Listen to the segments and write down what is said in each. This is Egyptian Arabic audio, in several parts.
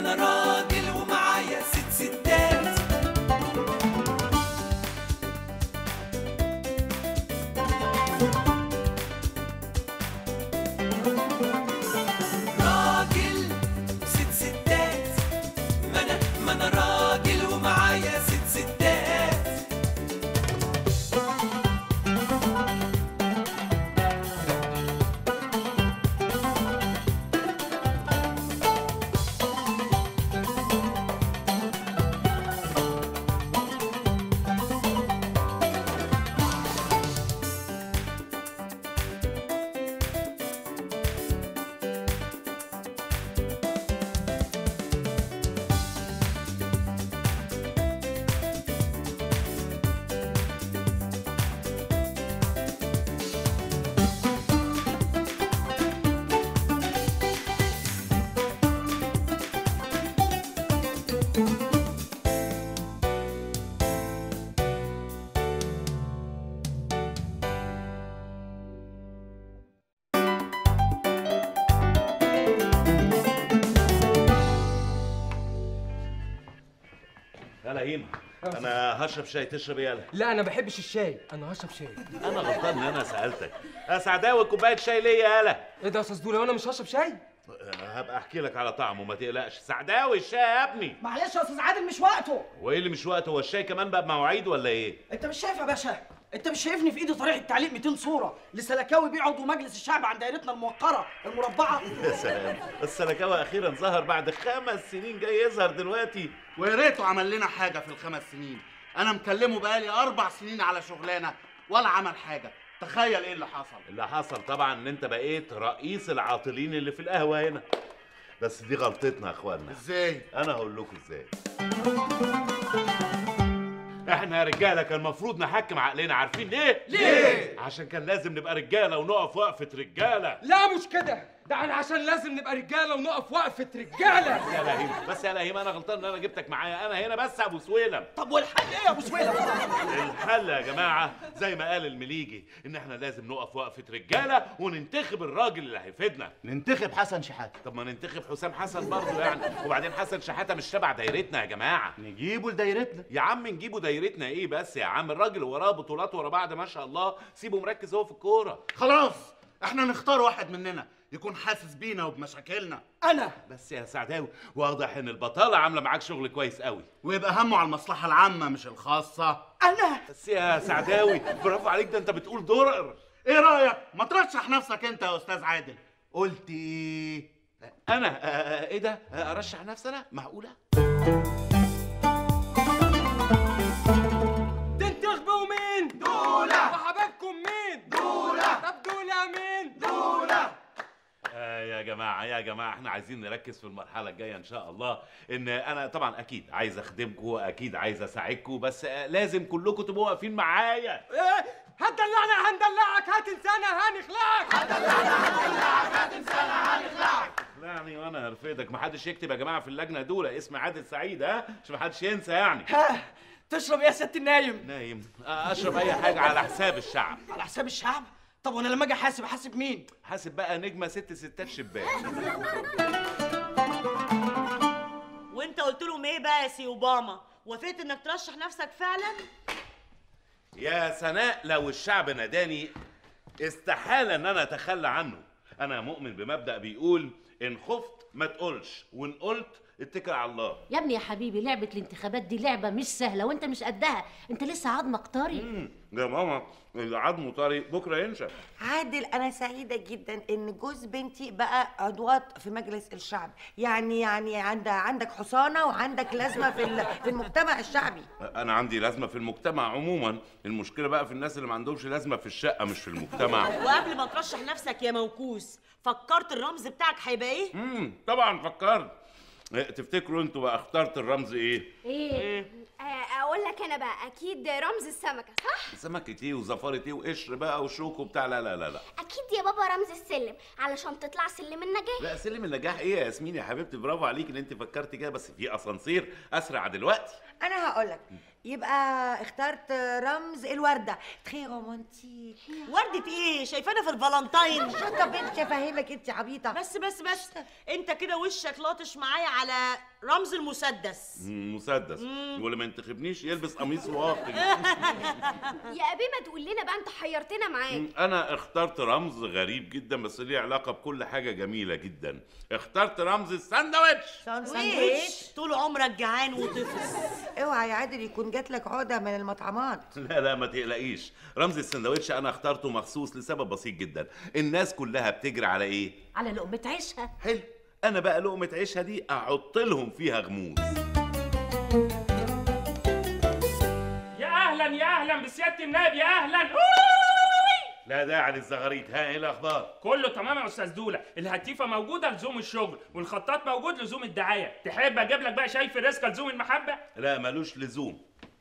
انا راجل ومعايا ست ستات راجل ست ستات ما انا ما انا راجل ومعايا ست ستات يلا هيما انا هشرب شاي تشرب ايه يلا لا انا ما بحبش الشاي انا هشرب شاي انا غلطان ان انا سالتك يا سعداوي كوبايه شاي ليا يالا ايه ده يا استاذ دوله وانا مش هشرب شاي هبقى احكي لك على طعمه ما تقلقش سعداوي الشاي يا ابني معلش يا استاذ عادل مش وقته وايه اللي مش وقته هو الشاي كمان بقى بمواعيد ولا ايه انت مش شايف يا باشا انت مش شايفني في ايدي طريقه تعليق 200 صوره لسلكاوي بيه عضو مجلس الشعب عن دايرتنا الموقره المربعه يا سلام السلكاوي اخيرا ظهر بعد خمس سنين جاي يظهر دلوقتي ويا ريته عمل لنا حاجه في الخمس سنين انا مكلمه بقالي اربع سنين على شغلانه ولا عمل حاجه تخيل ايه اللي حصل اللي حصل طبعا ان انت بقيت رئيس العاطلين اللي في القهوه هنا بس دي غلطتنا يا اخوانا ازاي انا هقول لكم ازاي احنا يا رجاله كان المفروض نحكم عقلنا عارفين ليه ليه؟ عشان كان لازم نبقى رجاله ونقف وقفه رجاله لا مش كده ده انا عشان لازم نبقى رجاله ونقف وقفه رجاله يا لهيم بس يا لهيم انا غلطان ان انا جبتك معايا انا هنا بس ابو سويلم طب والحل ايه يا ابو سويلم الحل يا جماعه زي ما قال المليجي ان احنا لازم نقف وقفه رجاله وننتخب الراجل اللي هيفيدنا ننتخب حسن شحاته طب ما ننتخب حسام حسن برضه يعني وبعدين حسن شحاته مش تبع دايرتنا يا جماعه نجيبه لدايرتنا يا عم نجيبه دايرتنا ايه بس يا عم الراجل وراه بطولات ورا بعض ما شاء الله سيبه مركز هو في الكوره خلاص احنا نختار واحد مننا يكون حاسس بينا وبمشاكلنا انا بس يا سعداوي واضح ان البطاله عامله معاك شغل كويس قوي ويبقى همه على المصلحه العامه مش الخاصه انا بس يا سعداوي برافو عليك ده انت بتقول درر ايه رايك ما ترشح نفسك انت يا استاذ عادل قلت ايه انا آه، آه، ايه ده آه، ارشح نفسي انا معقوله تنتخبوا مين دوله وحبايبكم مين دوله طب دوله مين دوله آه يا جماعه يا جماعه احنا عايزين نركز في المرحله الجايه ان شاء الله ان انا طبعا اكيد عايز اخدمكم اكيد عايز اساعدكم بس آه، لازم كلكم تبقوا واقفين معايا ايه هتدلعنا هندلعك هتنسانا هنخلعك يعني وانا هرفدك محدش يكتب يا جماعه في اللجنه دول اسم عادل سعيد ها عشان محدش ينسى يعني ها تشرب ايه يا ست النايم نايم آه، اشرب اي حاجه على حساب الشعب على حساب الشعب طب وانا لما اجي احاسب احاسب مين حاسب بقى نجمه ست ستات شباك وانت قلت لهم ايه بقى يا سي اوباما وافقت انك ترشح نفسك فعلا يا سناء لو الشعب ناداني استحالة ان انا اتخلى عنه انا مؤمن بمبدأ بيقول ان خفت ما تقولش وان قلت اتكل على الله يا ابني يا حبيبي لعبة الانتخابات دي لعبة مش سهلة وانت مش قدها انت لسه عظمك طري مم، يا ماما اللي عظمه طري بكره ينشف عادل انا سعيده جدا ان جوز بنتي بقى عضوات في مجلس الشعب يعني يعني عند عندك حصانه وعندك لازمه في ال- في المجتمع الشعبي انا عندي لازمه في المجتمع عموما المشكله بقى في الناس اللي ما عندهمش لازمه في الشقه مش في المجتمع وقبل ما ترشح نفسك يا موكوس فكرت الرمز بتاعك هيبقى ايه امم طبعا فكرت إيه، تفتكروا انتوا بقى اخترت الرمز ايه ايه آه، اقول لك انا بقى اكيد رمز السمكه صح سمكة ايه وزفارة ايه وقشر بقى وشوك وبتاع لا لا لا لا اكيد يا بابا رمز السلم علشان تطلع سلم النجاح لا سلم النجاح ايه يا ياسمين يا حبيبتي برافو عليك ان انت فكرتي كده بس في اسانسير اسرع دلوقتي انا هقول لك يبقى اخترت رمز الورده تخي رومانتيك وردة ايه شايفانا في الفالنتاين شطه بنت افهمك انت عبيطه بس بس بس انت كده وشك لاطش معايا على رمز المسدس مم، مسدس واللي ما ينتخبنيش يلبس قميص واقي يا ابي ما تقول لنا بقى انت حيرتنا معاك انا اخترت رمز غريب جدا بس ليه علاقه بكل حاجه جميله جدا اخترت رمز الساندوتش ساندويتش طول عمرك جعان وطفل اوعى يا عادل يكون جات لك عقده من المطعمات لا لا ما تقلقيش رمز السندوتش انا اخترته مخصوص لسبب بسيط جدا الناس كلها بتجري على ايه على لقمة عيشها حلو انا بقى لقمه عيشها دي احط لهم فيها غموس يا اهلا يا اهلا بسياده النائب يا اهلا لا داعي للزغاريت ها ايه الاخبار كله تمام يا استاذ دوله الهتيفه موجوده لزوم الشغل والخطاط موجود لزوم الدعايه تحب اجيب لك بقى شاي فريسكا لزوم المحبه لا ملوش لزوم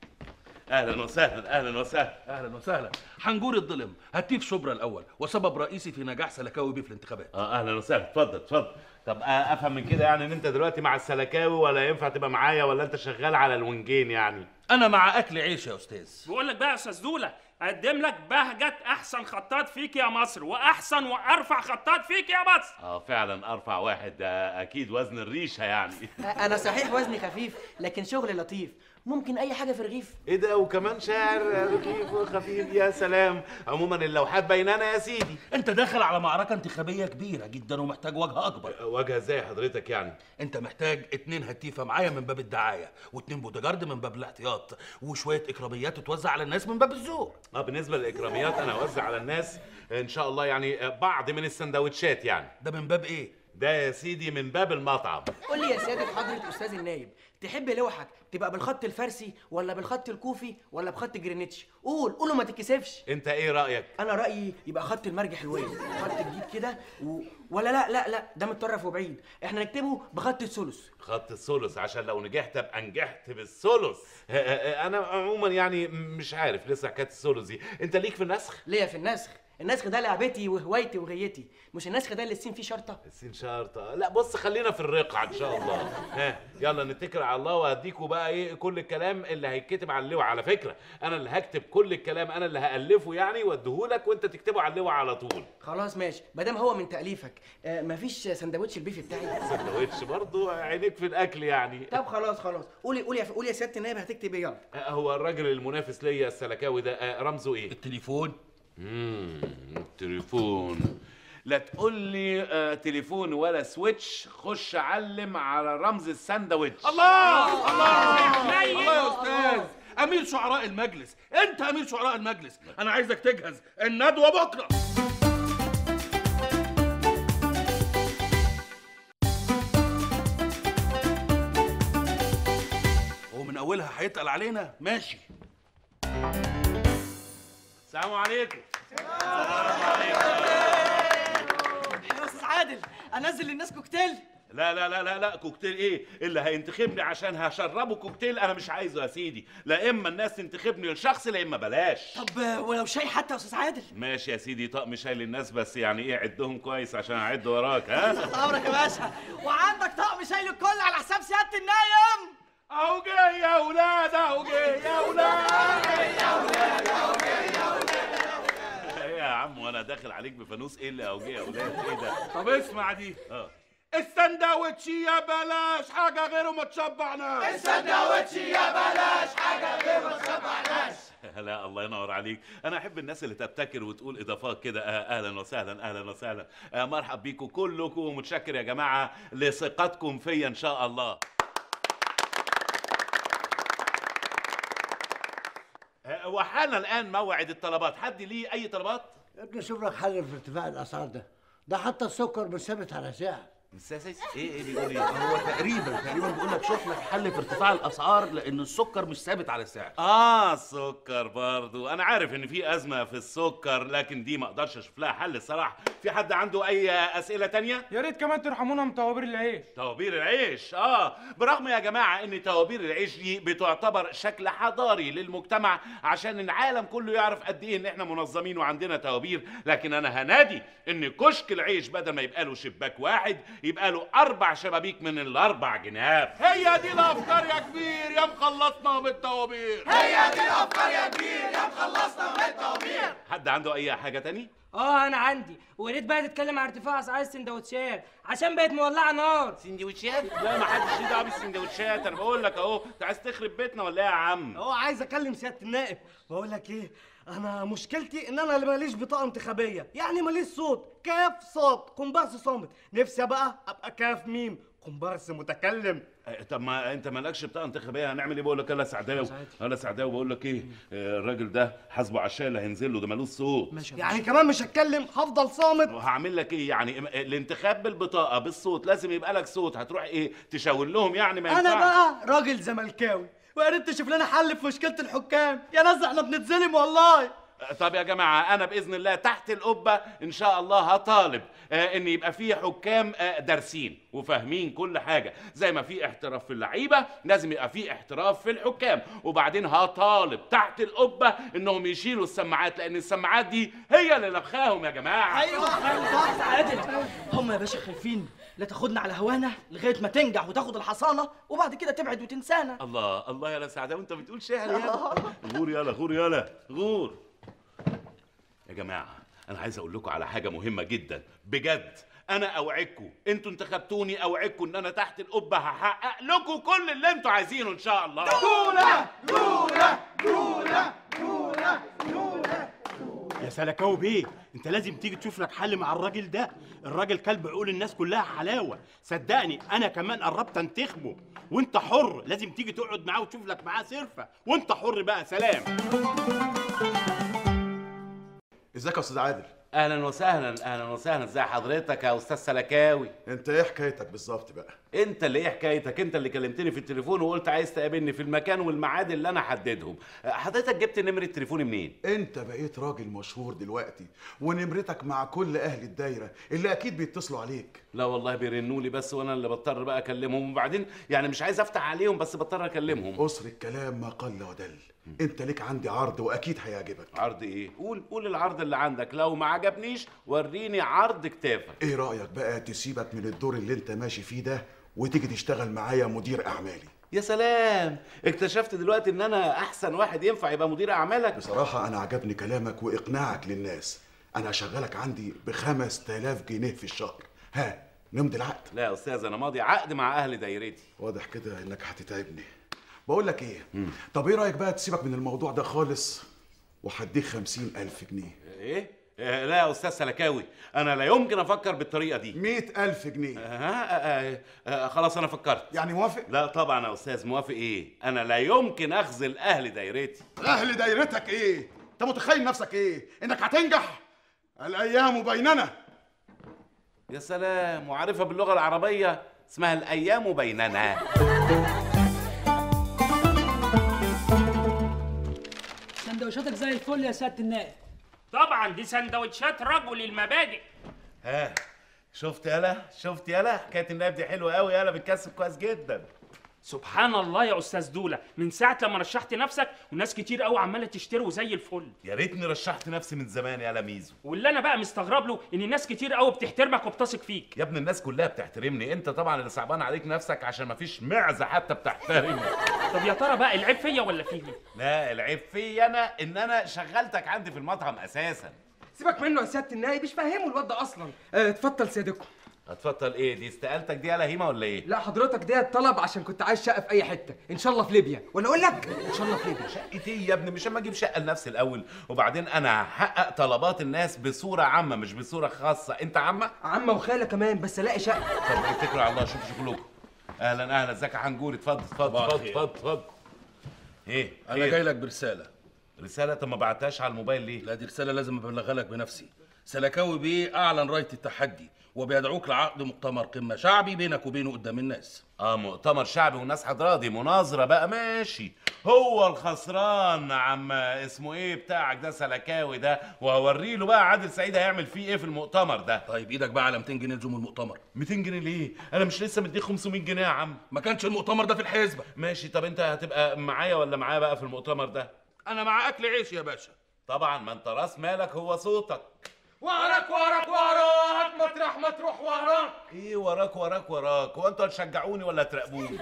اهلا وسهلا اهلا وسهلا اهلا وسهلا حنجور الظلم هتيف شبرا الاول وسبب رئيسي في نجاح سلكاوي بيه في الانتخابات اه اهلا وسهلا اتفضل اتفضل طب آه، افهم من كده يعني ان انت دلوقتي مع السلكاوي ولا ينفع تبقى معايا ولا انت شغال على الونجين يعني انا مع اكل عيش يا استاذ بقول لك بقى يا استاذ دوله اقدم لك بهجه احسن خطاط فيك يا مصر واحسن وارفع خطاط فيك يا مصر اه فعلا ارفع واحد ده اكيد وزن الريشه يعني انا صحيح وزني خفيف لكن شغلي لطيف ممكن اي حاجه في الرغيف ايه ده وكمان شاعر رخيف وخفيف يا سلام عموما اللوحات بيننا يا سيدي انت داخل على معركه انتخابيه كبيره جدا ومحتاج وجه اكبر وجه ازاي حضرتك يعني انت محتاج اتنين هتيفه معايا من باب الدعايه واتنين بودجارد من باب الاحتياط وشويه اكراميات تتوزع على الناس من باب الذوق اه بالنسبه للاكراميات انا اوزع على الناس ان شاء الله يعني بعض من السندوتشات يعني ده من باب ايه ده يا سيدي من باب المطعم قول لي يا سياده حضره استاذ النايب تحب لوحك تبقى بالخط الفارسي ولا بالخط الكوفي ولا بخط جرينتش قول قول وما تتكسفش انت ايه رايك انا رايي يبقى خط المرج حلوين خط جديد كده و... ولا لا لا لا ده متطرف وبعيد احنا نكتبه بخط الثلث خط الثلث عشان لو نجحت ابقى نجحت بالثلث اه، اه، انا عموما يعني مش عارف لسه حكايه الثلث دي انت ليك في النسخ ليا في النسخ النسخ ده لعبتي وهوايتي وغيتي مش النسخ ده اللي السين فيه شرطه السين شرطة لا بص خلينا في الرقعة ان شاء الله ها يلا نتكل على الله وهديكوا بقى ايه كل الكلام اللي هيتكتب على اللوحة على فكرة انا اللي هكتب كل الكلام انا اللي هألفه يعني واديهولك وانت تكتبه على اللوحة على طول خلاص ماشي ما دام هو من تأليفك آه مفيش سندوتش البيف بتاعي سندوتش برضو عينيك في الاكل يعني طب خلاص خلاص قولي قولي يا قولي يا سياده النائب هتكتب ايه يلا اه، هو الراجل المنافس ليا السلكاوي ده اه، رمزه ايه التليفون امم التليفون لا تقول لي آه تليفون ولا سويتش خش علم على رمز الساندوتش الله الله الله يا استاذ امير شعراء المجلس انت امير شعراء المجلس انا عايزك تجهز الندوه بكره ومن اولها هيتقل علينا ماشي السلام عليكم يا استاذ عادل انزل للناس كوكتيل لا لا لا لا لا كوكتيل ايه اللي هينتخبني عشان هشربه كوكتيل انا مش عايزه يا سيدي لا اما الناس تنتخبني لشخص لا اما بلاش طب آه، ولو شاي حتى يا استاذ عادل ماشي يا سيدي طقم شاي للناس بس يعني ايه عدهم كويس عشان اعد وراك ها تحت امرك يا باشا وعندك طقم شاي للكل على حساب سياده النايم اهو جاي يا ولاد اهو جاي يا ولاد ايه يا عم وانا داخل عليك بفانوس ايه اللي اهو جاي يا ولاد ايه ده طب اسمع دي اه السندوتش يا بلاش حاجه غيره ما تشبعناش لا الله ينور عليك انا احب الناس اللي تبتكر وتقول اضافات كده آه، اهلا وسهلا اهلا وسهلا آه، مرحب بيكم كلكم ومتشكر يا جماعه لثقتكم فيا ان شاء الله آه، وحان الان موعد الطلبات حد ليه اي طلبات يا ابني شوف لك حل في ارتفاع الاسعار ده ده حتى السكر مش ثابت على سعر مساسس ايه ايه بيقول ايه هو تقريبا تقريبا بيقول لك شوف لك حل في ارتفاع الاسعار لان السكر مش ثابت على السعر اه السكر برضو انا عارف ان في ازمه في السكر لكن دي ما اقدرش اشوف لها حل الصراحه في حد عنده اي اسئله تانية يا ريت كمان ترحمونا من طوابير العيش توابير العيش اه برغم يا جماعه ان توابير العيش دي بتعتبر شكل حضاري للمجتمع عشان العالم كله يعرف قد ايه ان احنا منظمين وعندنا توابير لكن انا هنادي ان كشك العيش بدل ما يبقى له شباك واحد يبقى له اربع شبابيك من الاربع جناب هي دي الافكار يا كبير يا مخلصنا بالطوابير حد عنده اي حاجه تاني اه انا عندي ويا ريت بقى تتكلم عن ارتفاع اسعار السندوتشات عشان بقت مولعه نار سندوتشات لا ما حدش ليه دعوه بالسندوتشات انا بقول لك اهو انت عايز تخرب بيتنا ولا ايه يا عم هو عايز اكلم سياده النائب بقول لك ايه انا مشكلتي ان انا اللي ماليش بطاقه انتخابيه يعني ماليش صوت كاف صوت كومبارس صامت نفسي بقى ابقى كاف ميم كومبارس متكلم آه، طب ما انت مالكش بطاقه انتخابيه هنعمل ايه بقول لك انا سعداوي انا سعداوي بقول لك ايه آه، الراجل ده حاسبه على الشاي اللي هينزل له ده ملوش صوت يعني كمان مش هتكلم هفضل صامت وهعمل لك ايه يعني ام- الانتخاب بالبطاقه بالصوت لازم يبقى لك صوت هتروح ايه تشاور لهم يعني ما انا ينفعش بقى راجل زملكاوي ويا ريت تشوف لنا حل في مشكله الحكام يا ناس احنا بنتظلم والله طب يا جماعه انا باذن الله تحت القبه ان شاء الله هطالب آه، ان يبقى في حكام آه، دارسين وفاهمين كل حاجه زي ما في احتراف في اللعيبه لازم يبقى في احتراف في الحكام وبعدين هطالب تحت القبه انهم يشيلوا السماعات لان السماعات دي هي اللي لبخاهم يا جماعه ايوه صح عادل هم يا باشا خايفين لا تاخدنا على هوانا لغايه ما تنجح وتاخد الحصانه وبعد كده تبعد وتنسانا الله الله يا سعداء وانت بتقول شعر يالا غور يالا غور يالا غور يا جماعه انا عايز اقول لكم على حاجه مهمه جدا بجد انا اوعدكم انتوا انتخبتوني اوعدكم ان انا تحت القبه هحقق لكم كل اللي انتوا عايزينه ان شاء الله جولة جولة جولة جولة يا سلكاوي بيه انت لازم تيجي تشوف لك حل مع الراجل ده الراجل كلب عقول الناس كلها حلاوه صدقني انا كمان قربت انتخبه وانت حر لازم تيجي تقعد معاه وتشوف لك معاه سرفه وانت حر بقى سلام ازيك يا استاذ عادل اهلا وسهلا اهلا وسهلا ازي حضرتك يا استاذ سلكاوي انت ايه حكايتك بالظبط بقى انت اللي ايه حكايتك انت اللي كلمتني في التليفون وقلت عايز تقابلني في المكان والميعاد اللي انا حددهم حضرتك جبت نمره تليفوني منين انت بقيت راجل مشهور دلوقتي ونمرتك مع كل اهل الدايره اللي اكيد بيتصلوا عليك لا والله بيرنوا لي بس وانا اللي بضطر بقى اكلمهم وبعدين يعني مش عايز افتح عليهم بس بضطر اكلمهم قصر الكلام ما قل ودل انت ليك عندي عرض واكيد هيعجبك عرض ايه قول قول العرض اللي عندك لو ما عجبنيش وريني عرض كتافك ايه رايك بقى تسيبك من الدور اللي انت ماشي فيه ده وتيجي تشتغل معايا مدير اعمالي يا سلام اكتشفت دلوقتي ان انا احسن واحد ينفع يبقى مدير اعمالك بصراحه انا عجبني كلامك واقناعك للناس انا هشغلك عندي ب 5000 جنيه في الشهر ها نمضي العقد لا يا استاذ انا ماضي عقد مع اهل دايرتي واضح كده انك هتتعبني بقول لك ايه طب ايه رايك بقى تسيبك من الموضوع ده خالص وهديك خمسين ألف جنيه ايه آه، لا يا استاذ سلكاوي انا لا يمكن افكر بالطريقه دي مئة ألف جنيه آه آه آه خلاص انا فكرت يعني موافق لا طبعا يا استاذ موافق ايه انا لا يمكن اخذل اهل دايرتي أهل دايرتك إيه؟ أنت متخيل نفسك إيه؟ إنك هتنجح؟ الأيام بيننا يا سلام وعارفها باللغه العربيه اسمها الايام بيننا سندوتشاتك زي الفل يا سياده النائب طبعا دي سندوتشات رجل المبادئ ها شفت يالا شفت يالا حكايه النائب دي حلوه قوي يالا بتكسب كويس جدا سبحان الله يا استاذ دوله من ساعه لما رشحت نفسك وناس كتير قوي عماله تشتري زي الفل يا ريتني رشحت نفسي من زمان يالا ميزو واللي انا بقى مستغرب له ان ناس كتير قوي بتحترمك وبتثق فيك يا ابن الناس كلها بتحترمني انت طبعا اللي صعبان عليك نفسك عشان مفيش معزه حتى بتحترمني طب يا ترى بقى العيب فيا ولا فيه لا العيب فيا انا ان انا شغلتك عندي في المطعم اساسا سيبك منه يا سياده النائب مش فاهمه الواد ده اصلا آه، اتفضل سيادكم هتفضل ايه دي استقالتك دي يالا هيمه ولا ايه لا حضرتك ديت طلب عشان كنت عايز شقه في اي حته ان شاء الله في ليبيا ولا اقول لك ان شاء الله في ليبيا شقة ايه يا ابني مش اما اجيب شقه لنفسي الاول وبعدين انا هحقق طلبات الناس بصوره عامه مش بصوره خاصه انت عامه عمه وخاله كمان بس الاقي شقه طب اتكلوا على الله شوفوا شغلكم اهلا اهلا ازيك يا حنجوري اتفضل اتفضل صباح اتفضل الخير. اتفضل اتفضل ايه انا خير؟ جاي لك برساله رساله طب ما بعتهاش على الموبايل ليه لا دي رساله لازم ابلغها لك بنفسي سلكاوي بيه اعلن رايه التحدي وبيدعوك لعقد مؤتمر قمه شعبي بينك وبينه قدام الناس اه مؤتمر شعبي والناس حاضره دي مناظره بقى ماشي هو الخسران عم اسمه ايه بتاعك ده سلكاوي ده وهوري له بقى عادل سعيد هيعمل فيه ايه في المؤتمر ده طيب ايدك بقى على 200 جنيه لزوم المؤتمر 200 جنيه ليه انا مش لسه مديك 500 جنيه يا عم ما كانش المؤتمر ده في الحسبه ماشي طب انت هتبقى معايا ولا معايا بقى في المؤتمر ده انا مع اكل عيش يا باشا طبعا ما انت راس مالك هو صوتك وراك وراك وراك مطرح ما تروح وراك ايه وراك وراك وراك هو انتوا هتشجعوني ولا تراقبوني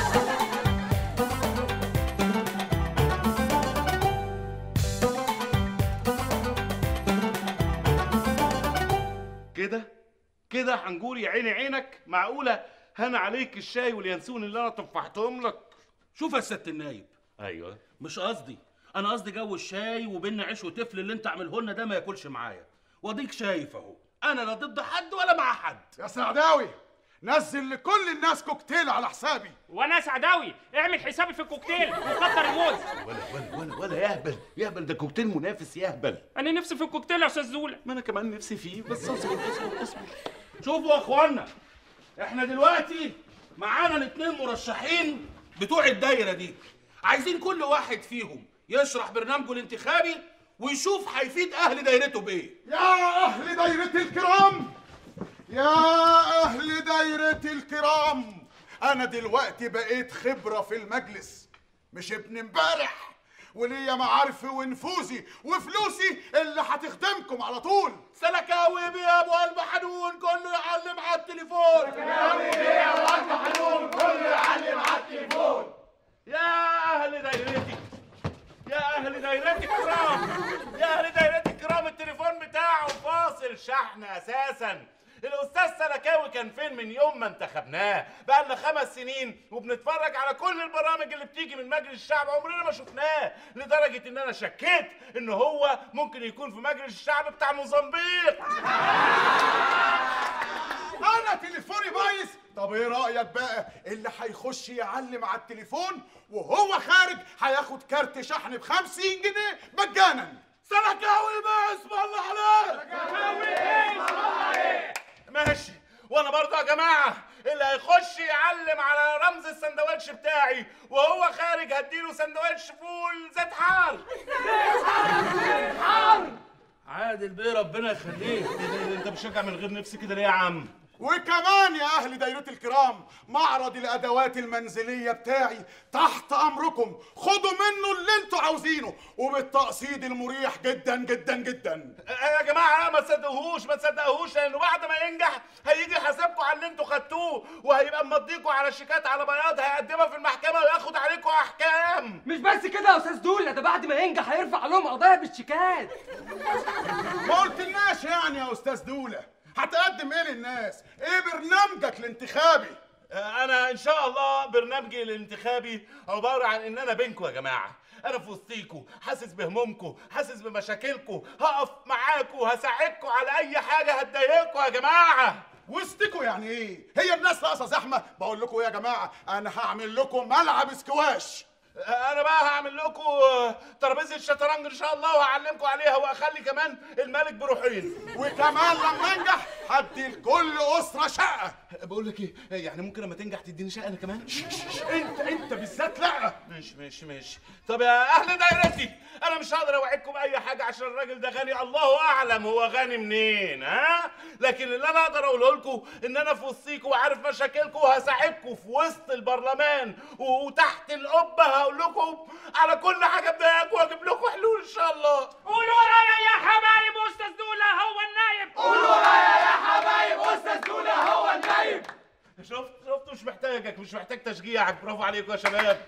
كده كده حنجور يا عيني عينك معقوله هنا عليك الشاي واليانسون اللي انا طفحتهم لك شوف يا سياده النايب ايوه مش قصدي انا قصدي جو الشاي وبينا عيش وتفل اللي انت عامله لنا ده ما ياكلش معايا واديك شايف اهو انا لا ضد حد ولا مع حد يا سعداوي نزل لكل الناس كوكتيل على حسابي وانا سعداوي اعمل حسابي في الكوكتيل وكتر الموز ولا ولا ولا ولا يهبل يهبل ده كوكتيل منافس يهبل انا نفسي في الكوكتيل يا استاذ زوله ما انا كمان نفسي فيه بس اصبر اصبر اصبر شوفوا يا اخوانا احنا دلوقتي معانا الاثنين مرشحين بتوع الدايره دي عايزين كل واحد فيهم يشرح برنامجه الانتخابي ويشوف هيفيد اهل دايرته بايه يا أهل دايرتي الكرام يا أهل دايرتي الكرام أنا دلوقتي بقيت خبرة في المجلس مش ابن امبارح وليا معارفي ونفوذي وفلوسي اللي هتخدمكم على طول سلكاوي بيه يا ابو قلب حنون كله يعلم على التليفون سلكاوي بيه يا أبو قلب حنون كله يعلم على التليفون يا اهل دايرتي يا اهل دايرتي الكرام يا اهل دايرتي الكرام التليفون بتاعه فاصل شحن اساسا الاستاذ سلكاوي كان فين من يوم ما انتخبناه بقى لنا خمس سنين وبنتفرج على كل البرامج اللي بتيجي من مجلس الشعب عمرنا ما شفناه لدرجه ان انا شكيت ان هو ممكن يكون في مجلس الشعب بتاع موزمبيق انا تليفوني بايظ طب ايه رايك بقى اللي هيخش يعلم على التليفون وهو خارج هياخد كارت شحن ب 50 جنيه مجانا سلكاوي بيه اسم الله عليك ماشي وانا برضه يا جماعه اللي هيخش يعلم على رمز السندوتش بتاعي وهو خارج هديله سندوتش فول زيت حار حار عادل بيه ربنا يخليك انت بتشجع من غير نفسي كده ليه يا عم وكمان يا اهل دايرتي الكرام معرض الادوات المنزليه بتاعي تحت امركم خدوا منه اللي انتوا عاوزينه وبالتقسيط المريح جدا جدا جدا يا جماعه ما تصدقوهوش ما تصدقوهوش لانه بعد ما ينجح هيجي يحاسبكم على اللي انتوا خدتوه وهيبقى مضيكوا على شيكات على بياض هيقدمها في المحكمه وياخد عليكم احكام مش بس كده يا استاذ دوله ده بعد ما ينجح هيرفع لهم قضايا بالشيكات ما قلتلناش يعني يا استاذ دوله هتقدم ايه للناس ايه برنامجك الانتخابي انا ان شاء الله برنامجي الانتخابي عباره عن ان انا بينكم يا جماعه انا في وسطيكوا حاسس بهمومكم حاسس بمشاكلكم هقف معاكم هساعدكم على اي حاجه هتضايقكم يا جماعه وسطكوا يعني ايه هي الناس ناقصه زحمه بقول لكم يا جماعه انا هعمل لكم ملعب سكواش انا بقى هعمل لكم ترابيزه شطرنج ان شاء الله وهعلمكم عليها واخلي كمان الملك بروحين وكمان لما انجح هدي لكل اسره شقه بقول لك ايه يعني ممكن لما تنجح تديني شقه انا كمان انت انت بالذات لا ماشي ماشي ماشي طب يا اهل دايرتي انا مش هقدر اوعدكم باي حاجه عشان الراجل ده غني الله اعلم هو غني منين ها لكن اللي انا اقدر اقوله لكم ان انا في وسطيكم وعارف مشاكلكم وهساعدكم في وسط البرلمان وتحت القبه هقول لكم على كل حاجه مضايقاكم واجيب لكم حلول ان شاء الله قولوا ورايا يا حبايب استاذ دوله هو النايب قولوا ورايا يا حبايب استاذ دوله هو النايب شفت شفت مش محتاجك مش محتاج تشجيعك برافو عليكم يا شباب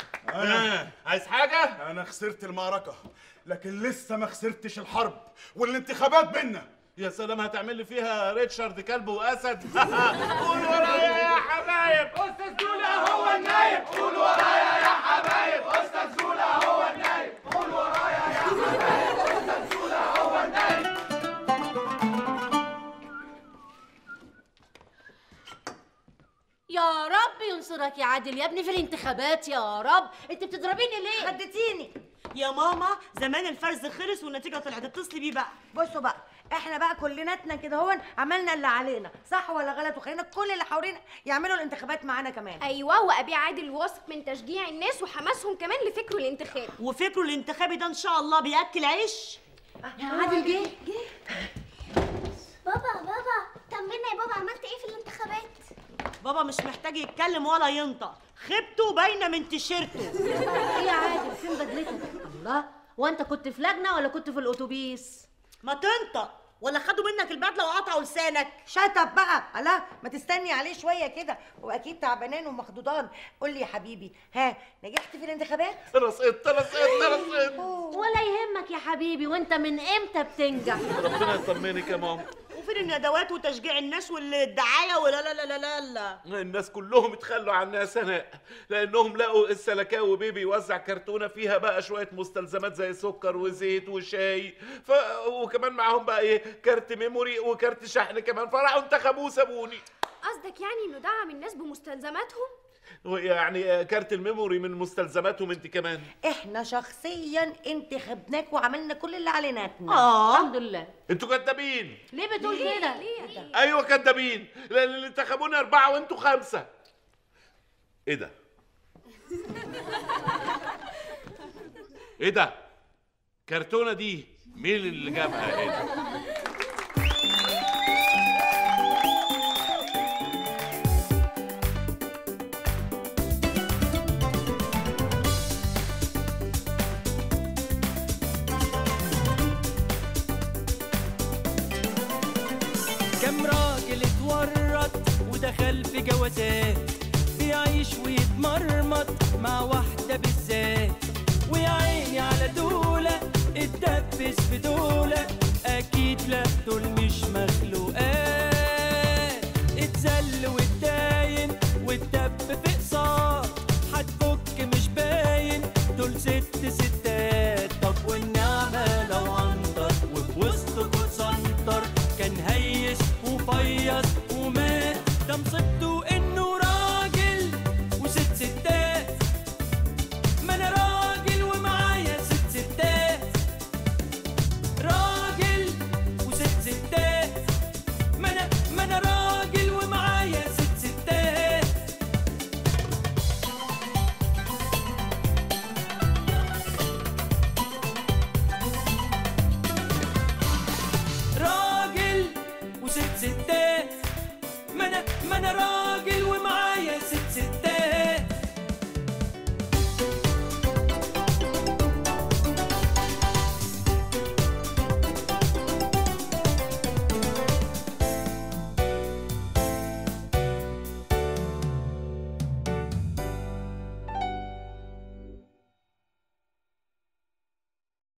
آه. عايز حاجه انا خسرت المعركه لكن لسه ما خسرتش الحرب والانتخابات بينا يا سلام هتعمل لي فيها ريتشارد كلب واسد قولوا ورايا يا حبايب استاذ دوله هو النايب قولوا ورايا يا حبايب استاذ دوله هو النايب قولوا ورايا يا حبايب استاذ دوله هو النايب يا رب ينصرك يا عادل يا ابني في الانتخابات يا رب انت بتضربيني ليه هديتيني يا ماما زمان الفرز خلص والنتيجه طلعت اتصلي بيه بقى بصوا بقى احنا بقى كلناتنا كده هون عملنا اللي علينا صح ولا غلط وخلينا كل اللي حوالينا يعملوا الانتخابات معانا كمان ايوه وابي عادل واثق من تشجيع الناس وحماسهم كمان لفكره الانتخابي وفكره الانتخابي ده ان شاء الله بياكل عيش عادل جه بابا بابا طمنا يا بابا عملت ايه في الانتخابات بابا مش محتاج يتكلم ولا ينطق خيبته باينه من تيشيرته ايه يا عادل فين بدلتك الله وانت كنت في لجنه ولا كنت في الاتوبيس ما تنطق ولا خدوا منك البدله وقطعوا لسانك شطب بقى الله ما تستني عليه شويه كده هو اكيد تعبانان ومخضوضان قول لي يا حبيبي ها نجحت في الانتخابات انا سقطت انا سقطت انا سقطت ولا يهمك يا حبيبي وانت من امتى بتنجح ربنا يطمنك يا ماما وفين الندوات وتشجيع الناس والدعايه ولا لا لا لا لا لا الناس كلهم اتخلوا عنها سناء لانهم لقوا السلكاوي بيبي يوزع كرتونه فيها بقى شويه مستلزمات زي سكر وزيت وشاي ف... وكمان معاهم بقى ايه كارت ميموري وكارت شحن كمان فراحوا انتخبوه وسابوني قصدك يعني انه دعم الناس بمستلزماتهم يعني كارت الميموري من مستلزماتهم انت كمان احنا شخصيا انتخبناك وعملنا كل اللي علينا الحمد لله انتوا كدابين ليه بتقول كده ايوه كدابين لان اللي انتخبوني اربعه وانتوا خمسه ايه ده ايه ده كرتونه دي مين اللي جابها هنا كم راجل اتورط ودخل في جوازات بيعيش ويتمرمط مع واحدة بالذات ويا عيني على دولة اتدبس في دولة أكيد لا دول مش مخلوقات اتذل واتداين واتدب في قصار هتفك مش باين دول ست ستات طب والنعمة لو عنتر وفي وسطكوا سنتر كان هيس وفيص ومات ده مصيبته انه راجل وست ستات ما انا راجل ومعايا ست ستات راجل وست ستات ما انا ما انا راجل ومعايا ست ستات راجل وست ستات ما انا ما انا راجل